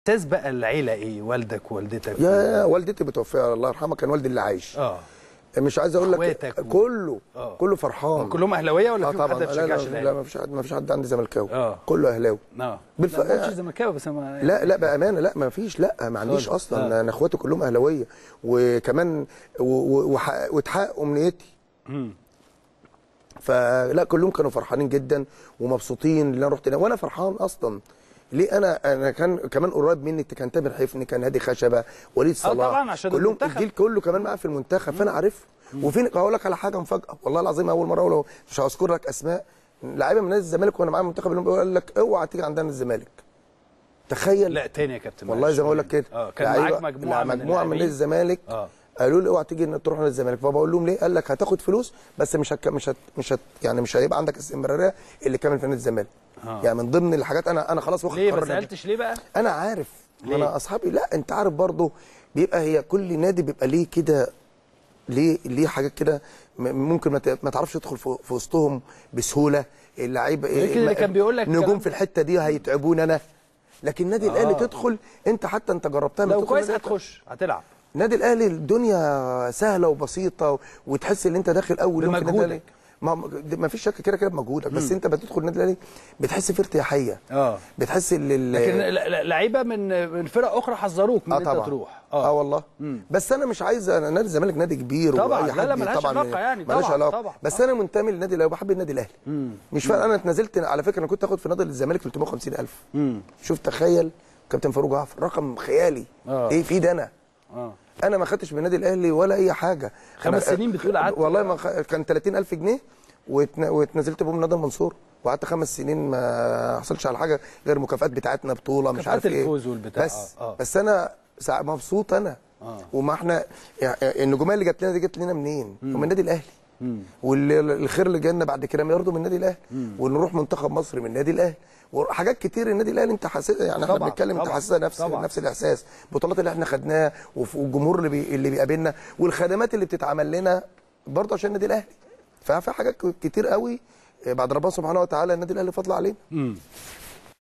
اساس بقى العيله ايه والدك ووالدتك يا والدتي متوفيه الله يرحمها كان والدي اللي عايش اه مش عايز اقول لك اخواتك و- كله آه. كله فرحان كلهم اهلاويه ولا اه في حد ما طبعا لا لا, بيشجعش لا الاهلي ما فيش حد ما فيش حد عندي زملكاوي اه. كله اهلاوي اه بالف- لا ما كنتش زملكاوي بس ما لا لا بامانه لا ما فيش لا ما عنديش خالص. اصلا آه. انا اخواتي كلهم اهلاويه وكمان و- و- وح- واتحقق امنيتي مم. فلا كلهم كانوا فرحانين جدا ومبسوطين ان انا رحت هناك وانا فرحان اصلا ليه انا انا كان كمان قريب مني كان تامر حفني كان هادي خشبه وليد صلاح طبعاً عشان كلهم المنتخب. الجيل كله كمان معاه في المنتخب فانا عارفه وفين هقول لك على حاجه مفاجاه والله العظيم اول مره ولو مش هذكر لك اسماء لعيبه من نادي الزمالك وانا معايا المنتخب اللي بيقول لك اوعى تيجي عندنا الزمالك تخيل لا تاني يا كابتن والله معلش. زي ما بقول لك كده اه كان لعيبة- معاك مجموعه من مجموعه من نادي اللاعبين. الزمالك اه قالوا لي اوعى تيجي إن تروح نادي الزمالك فبقول لهم ليه قال لك هتاخد فلوس بس مش هك... مش هت... مش هت... يعني مش هيبقى عندك استمراريه اللي كامل في نادي الزمالك آه. يعني من ضمن الحاجات انا انا خلاص واخد ليه ما قرار نادي. سالتش ليه بقى انا عارف ليه؟ انا اصحابي لا انت عارف برضه بيبقى هي كل نادي بيبقى ليه كده ليه ليه حاجات كده م- ممكن ما ت- ما تعرفش تدخل في في وسطهم بسهوله اللعيبه يمكن اللي ما- كان بيقول لك نجوم الكلام في الحته دي هيتعبوني انا لكن النادي آه. الاهلي تدخل انت حتى انت جربتها لما لو تدخل كويس النادي الأهلي- هتخش هتلعب النادي الاهلي الدنيا سهله وبسيطه وتحس ان انت داخل اول يوم في النادي بمجهودك. الاهلي ما ما فيش شك كده كده بمجهودك بس انت بتدخل النادي الاهلي بتحس في ارتياحيه اه بتحس ان ال- لكن ل- ل- لعيبه من من فرق اخرى حذروك من اه ان طبعا انت تروح اه, والله بس انا مش عايز انا نادي الزمالك نادي كبير طبعاً. واي لا، حد لا، ملهاش طبعا علاقة يعني. ملهاش طبعاً، علاقه طبعاً. بس انا منتمي للنادي الاهلي وبحب النادي الاهلي مش فارق انا اتنازلت على فكره انا كنت اخد في نادي الزمالك 350000 امم شوف تخيل كابتن فاروق جعفر رقم خيالي آه. ايه في ده انا اه انا ما خدتش من النادي الاهلي ولا اي حاجه خمس أنا- سنين بتقول قعدت- والله ما خ... كان 30000 جنيه واتن... واتنزلت بهم نادي المنصور وقعدت خمس سنين ما حصلش على حاجه غير المكافآت بتاعتنا بطوله مش مكافآت عارف ايه الفوز والبتاع. بس آه، آه. بس انا سع- مبسوط انا آه. وما احنا يعني النجوميه اللي جت لنا دي جت لنا منين؟ من النادي الاهلي والخير اللي جالنا بعد كده ما يرضوا من النادي الاهلي ونروح منتخب مصر من النادي الاهلي وحاجات كتير النادي الاهلي انت حاسس يعني احنا طبعاً، بنتكلم انت طبعاً، حاسسها نفس طبعاً. نفس الاحساس البطولات اللي احنا خدناها وف- والجمهور اللي بي اللي بيقابلنا والخدمات اللي بتتعمل لنا برضه عشان النادي الاهلي ففي حاجات كتير قوي بعد ربنا سبحانه وتعالى النادي الاهلي فضل علينا امم